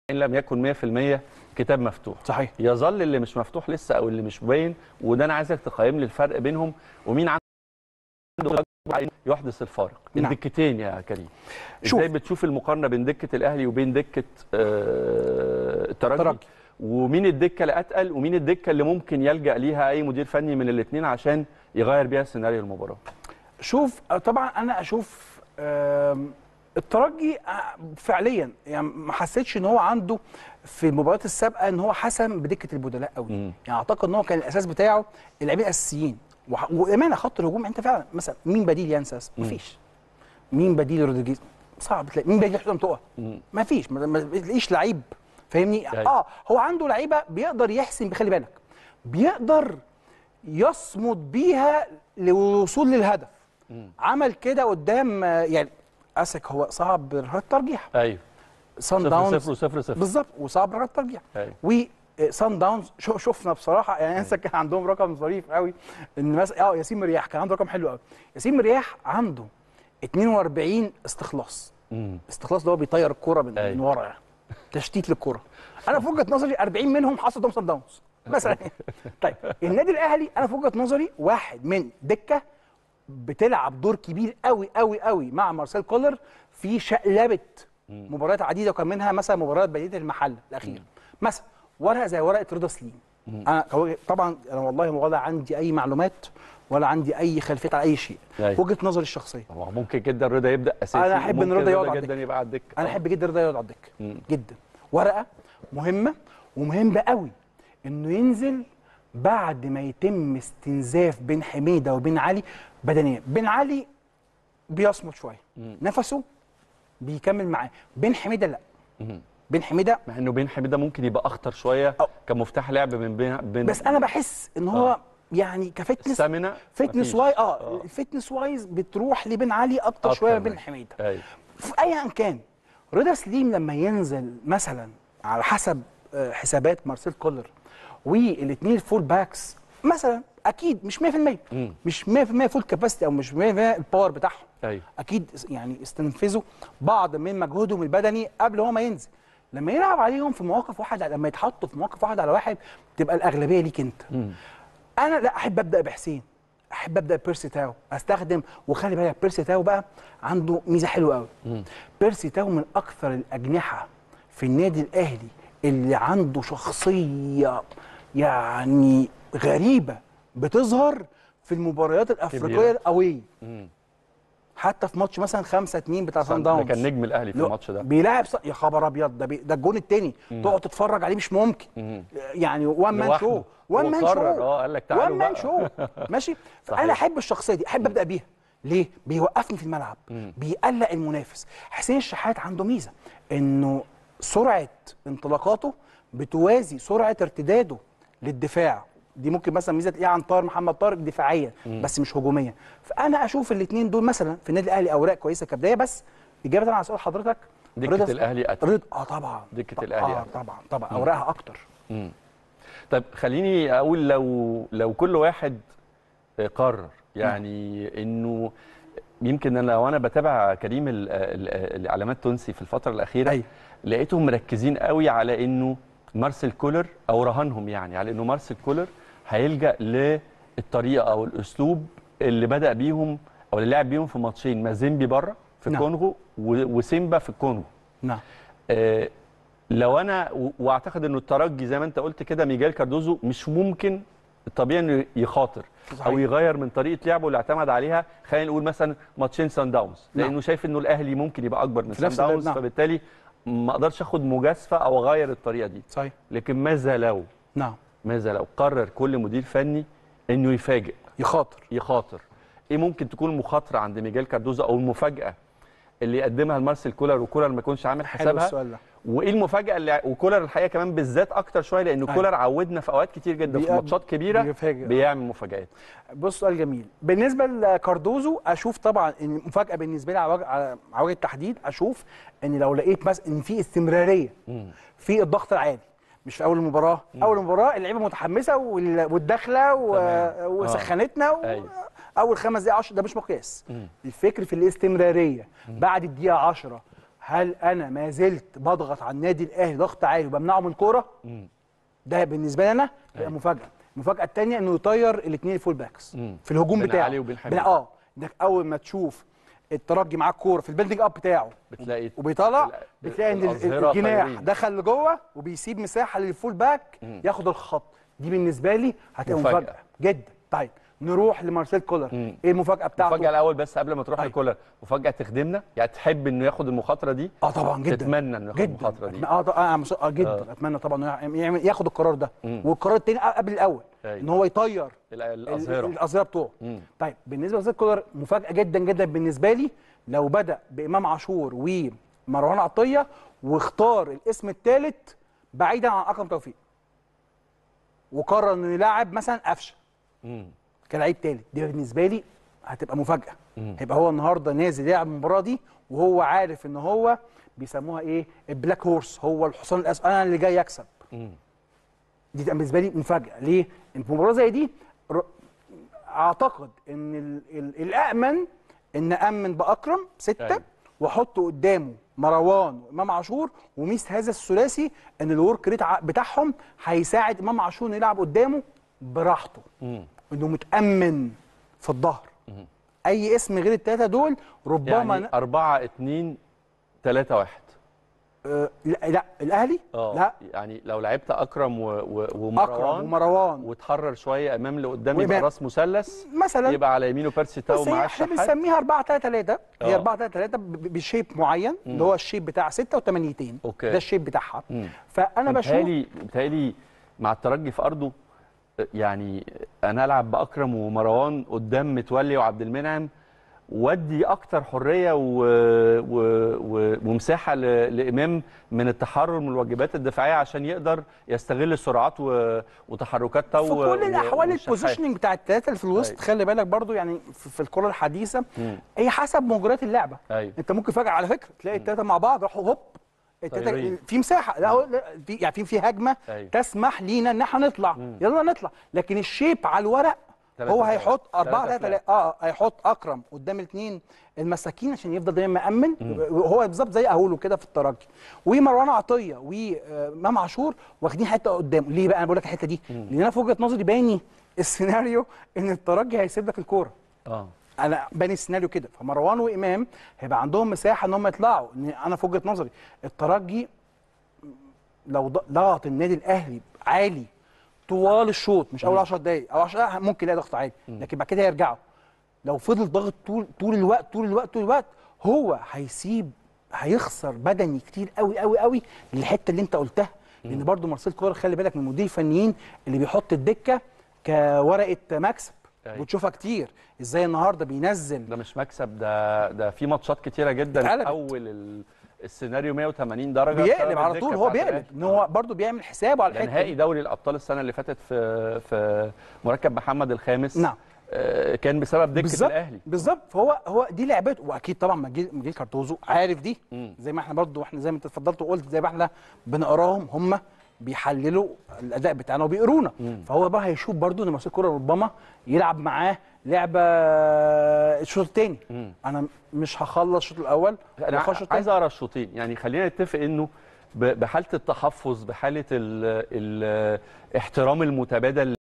ان لم يكن 100% كتاب مفتوح صحيح يظل اللي مش مفتوح لسه او اللي مش باين وده انا عايزك تقيم لي الفرق بينهم ومين عنده رجل يحدث الفارق نعم. الدكتين يا كريم شوف. ازاي بتشوف المقارنه بين دكه الاهلي وبين دكه آه، الترجي الترجي. ومين الدكه اللي اتقل ومين الدكه اللي ممكن يلجا ليها اي مدير فني من الاثنين عشان يغير بيها سيناريو المباراه شوف آه، طبعا انا اشوف آم، الترجي آه، فعليا يعني ما حسيتش ان هو عنده في المباريات السابقه ان هو حسم بدكه البدلاء قوي مم. يعني اعتقد ان هو كان الاساس بتاعه اللاعبين الاساسيين وح- وامانه خط الهجوم انت فعلا مثلا مين بديل ينسى مفيش مين بديل رودريجيز صعب تلاقي مين بديل حسام تقى مم. مفيش ما ما بتلاقيش لعيب فاهمني أيوة. اه هو عنده لعيبه بيقدر يحسم بخلي بالك بيقدر يصمد بيها للوصول للهدف عمل كده قدام آه، يعني اسك هو صعب رهات ترجيح ايوه سان صفر داونز صفر وصفر صفر بالظبط وصعب رهات ترجيح أيوة. وسان داونز شو شفنا بصراحه يعني انسى كان عندهم رقم ظريف قوي ان مثلا اه ياسين مرياح كان عنده رقم حلو قوي ياسين مرياح عنده 42 استخلاص مم. استخلاص ده هو بيطير الكوره من, أيوة. من ورا يعني تشتيت للكوره انا في وجهه نظري 40 منهم حصل قدام سان داونز مثلا طيب النادي الاهلي انا في وجهه نظري واحد من دكه بتلعب دور كبير قوي قوي قوي مع مارسيل كولر في شقلبه مباريات عديده وكان منها مثلا مباريات بلديه المحل الاخيره مثلا ورقه زي ورقه رضا سليم انا كوجه- طبعا انا والله ولا عندي اي معلومات ولا عندي اي خلفيه على اي شيء أيوة. وجهه نظري الشخصيه هو ممكن جدا رضا يبدا اساسي أنا أحب إن وممكن رضا يقعد على جدا يبقى على الدكه انا آه. احب جدا رضا يقعد على الدكه مم. جدا ورقه مهمه ومهم قوي انه ينزل بعد ما يتم استنزاف بين حميده وبين علي بدنيا بين علي بيصمت شويه نفسه بيكمل معاه بين حميده لا مم. بين حميده مع انه بين حميده ممكن يبقى اخطر شويه أو. كمفتاح لعب من بين بين بس انا بحس ان هو يعني كفتنس ستامينا فتنس مفيش. واي اه الفتنس وايز بتروح لبين علي اكتر أكتر شويه من من- بين حميده ايوه في ايا كان رضا سليم لما ينزل مثلا على حسب آه، حسابات مارسيل كولر والاثنين الفول باكس مثلا اكيد مش 100% مم. مش 100% فول كاباسيتي او مش 100% الباور بتاعهم ايوه اكيد يعني استنفذوا بعض من مجهودهم البدني قبل هو ما ينزل لما يلعب عليهم في مواقف واحد لما يتحطوا في مواقف واحد على واحد تبقى الاغلبيه ليك انت مم. انا لا احب ابدا بحسين احب ابدا بيرسي تاو استخدم وخلي بالك بيرسي تاو بقى عنده ميزه حلوه قوي بيرسي تاو من اكثر الاجنحه في النادي الاهلي اللي عنده شخصيه يعني غريبه بتظهر في المباريات الافريقيه كبيرة. القويه مم. حتى في ماتش مثلا 5 2 بتاع سان ده داونز كان نجم الاهلي في لو- الماتش ده بيلاعب ص... يا خبر ابيض ده بي... ده الجون التاني تقعد تتفرج عليه مش ممكن مم. يعني وان مان لوحده. شو وان هو مان قرر، شو اه، قال لك تعالوا وان مان بقى. شو ماشي صحيح. فانا احب الشخصيه دي احب ابدا بيها ليه بيوقفني في الملعب بيقلق المنافس حسين الشحات عنده ميزه انه سرعه انطلاقاته بتوازي سرعه ارتداده للدفاع دي ممكن مثلا ميزه تلاقيها عن طاهر محمد طارق دفاعيا بس مش هجوميا فانا اشوف الاثنين دول مثلا في النادي الاهلي اوراق كويسه كبدايه بس اجابه على سؤال حضرتك دكة رضا- الأهلي أتقل. رضا اه طبعا دكة طب- الأهلي اه أتقل. طبعا طبعا اوراقها اكتر طيب خليني اقول لو لو كل واحد قرر يعني انه يمكن انا لو انا بتابع كريم ال- ال- الاعلامات التونسي في الفتره الاخيره أيوة. لقيتهم مركزين قوي على انه مارسيل كولر او رهانهم يعني على انه مارسيل كولر هيلجا للطريقه او الاسلوب اللي بدا بيهم او اللي لعب بيهم في ماتشين مازيمبي بره في نعم. الكونغو و- وسيمبا في الكونغو نعم آه، لو انا و- واعتقد انه الترجي زي ما انت قلت كده ميجال كاردوزو مش ممكن الطبيعي انه يخاطر صحيح. او يغير من طريقه لعبه اللي اعتمد عليها خلينا نقول مثلا ماتشين سان داونز نعم. لانه شايف انه الاهلي ممكن يبقى اكبر من في سان نفس الوقت، داونز نعم. فبالتالي ما اقدرش اخد مجازفه او اغير الطريقه دي صحيح لكن ماذا لو نعم ماذا لو قرر كل مدير فني انه يفاجئ يخاطر يخاطر ايه ممكن تكون المخاطره عند ميجال كاردوزو او المفاجاه اللي يقدمها لمارسيل كولر وكولر ما يكونش عامل حلو حسابها السؤال ده وايه المفاجاه اللي وكولر الحقيقه كمان بالذات اكتر شويه لانه أيوة. كولر عودنا في اوقات كتير جدا في بيقاب- ماتشات كبيره بيفاجئ. بيعمل مفاجات بص سؤال جميل بالنسبه لكاردوزو اشوف طبعا ان المفاجاه بالنسبه لي على وجه على على وجه التحديد اشوف ان لو لقيت مثلا ان في استمراريه في الضغط العالي مش في اول المباراه اول المباراه اللعيبه متحمسه وال- والداخله و- تمام. وسخنتنا و... أيوة. اول خمس دقائق 10 ده مش مقياس الفكر في الاستمراريه بعد الدقيقه 10 هل انا ما زلت بضغط على النادي الاهلي ضغط عالي وبمنعه من الكوره مم. ده بالنسبه لي انا يبقى أيوة. مفاجاه المفاجاه الثانيه انه يطير الاثنين الفول باكس مم. في الهجوم بن بتاعه علي وبن حبيب. بن- اه انك اول ما تشوف الترجي معاه الكوره في البيلدينج اب بتاعه بتلاقي وبيطلع ال- بتلاقي ان ال- الأظهرة الجناح طايرين. دخل لجوه وبيسيب مساحه للفول باك ياخد الخط دي بالنسبه لي هتبقى مفاجأة. مفاجاه جدا طيب نروح لمارسيل كولر مم. ايه المفاجاه بتاعته مفاجاه الاول بس قبل ما تروح أيوة. لكولر مفاجاه تخدمنا يعني تحب انه ياخد المخاطره دي اه طبعا جدا تتمنى انه ياخد جدا المخاطره دي اه طبعا آه مس- آه جدا آه. اتمنى طبعا إنه يعمل ياخد القرار ده مم. والقرار الثاني قبل الاول أيوة. ان هو يطير ال- ال- الاظهره الاظهره بتوعه مم. طيب بالنسبه لزيد كولر مفاجاه جدا جدا بالنسبه لي لو بدا بامام عاشور ومروان عطيه واختار الاسم الثالث بعيدا عن اكرم توفيق وقرر انه يلاعب مثلا قفشه مم. كلاعب ثالث دي بالنسبه لي هتبقى مفاجاه مم. هيبقى هو النهارده نازل يلعب المباراه دي وهو عارف ان هو بيسموها ايه البلاك هورس هو الحصان الاسود انا اللي جاي اكسب مم. دي تبقى بالنسبه لي مفاجاه ليه؟ إن في مباراه زي دي ر- اعتقد ان ال ال الامن ان امن باكرم سته أيوة. واحط قدامه مروان وامام عاشور وميس هذا الثلاثي ان الورك ريت ع- بتاعهم هيساعد امام عاشور انه يلعب قدامه براحته مم. انه متامن في الظهر اي اسم غير الثلاثه دول ربما يعني 4 2 3 1 آه لا, لا الاهلي اه لا يعني لو لعبت اكرم و... و... اكرم ومروان ومروان وتحرر شويه امام اللي قدام وإمام. يبقى راس مثلث مثلا يبقى على يمينه بيرسي تاو بس هي معاه احنا الشحات بنسميها 4 3 3 هي آه. 4 3 3 بشيب معين اللي هو الشيب بتاع 6 و8 أوكي. ده الشيب بتاعها مم. فانا بشوف بتهيألي بتهيألي مع الترجي في ارضه يعني انا العب باكرم ومروان قدام متولي وعبد المنعم ودي اكتر حريه و... و... و... ومساحه ل... لامام من التحرر من الواجبات الدفاعيه عشان يقدر يستغل السرعات و... وتحركات تو في كل الاحوال والشحات. البوزيشننج بتاع الثلاثه اللي في الوسط أيوة. خلي بالك برضو يعني في, في الكره الحديثه مم. هي حسب مجريات اللعبه ايوه انت ممكن فجاه على فكره تلاقي الثلاثه مع بعض راحوا هوب التلاته طايرين. في مساحه لا هو لا، في يعني في في هجمه أيوة. تسمح لينا ان احنا نطلع يلا نطلع لكن الشيب على الورق تلاتة هو تلاتة. هيحط 4 تلاتة 3 اه هيحط اكرم قدام الاثنين المساكين عشان يفضل دايما مأمن وهو بالظبط زي اهولو كده في الترجي ومروان عطيه وامام عاشور واخدين حته قدام ليه بقى انا بقول لك الحته دي لان انا في وجهه نظري باني السيناريو ان الترجي هيسيب لك الكوره اه انا باني السيناريو كده فمروان وامام هيبقى عندهم مساحه ان هم يطلعوا ان انا في وجهه نظري الترجي لو ض- ضغط النادي الاهلي عالي طوال الشوط مش اول 10 دقائق او 10 دقائق ممكن يلاقي ضغط عالي لكن بعد كده يرجعوا لو فضل ضاغط طول طول الوقت طول الوقت طول الوقت هو هيسيب هيخسر بدني كتير قوي قوي قوي للحته اللي انت قلتها لان برضو مارسيل كولر خلي بالك من المدير الفنيين اللي بيحط الدكه كورقه مكسب أيوة. وتشوفها كتير ازاي النهارده بينزل ده مش مكسب ده ده في ماتشات كتيره جدا اتقلبت. اول ال- السيناريو 180 درجه بيقلب بسبب على الدكة طول هو بتاعت بيقلب الأهلي. ان هو برضو بيعمل حسابه على ده الحته نهائي دي. دوري الابطال السنه اللي فاتت في في مركب محمد الخامس نعم. آه، كان بسبب دكه بالظبط الاهلي بالظبط فهو هو دي لعبته واكيد طبعا مجيل مجيل كارتوزو عارف دي مم. زي ما احنا برضو احنا زي ما انت اتفضلت وقلت زي ما احنا بنقراهم هم بيحللوا الاداء بتاعنا وبيقرونا فهو بقى هيشوف برضو ان مارسيل كولر ربما يلعب معاه لعبه الشوط الثاني مم. انا مش هخلص الشوط الاول انا وأخش الشوط عايز التاني. اقرا الشوطين يعني خلينا نتفق انه ب- بحاله التحفظ بحاله ال ال احترام المتبادل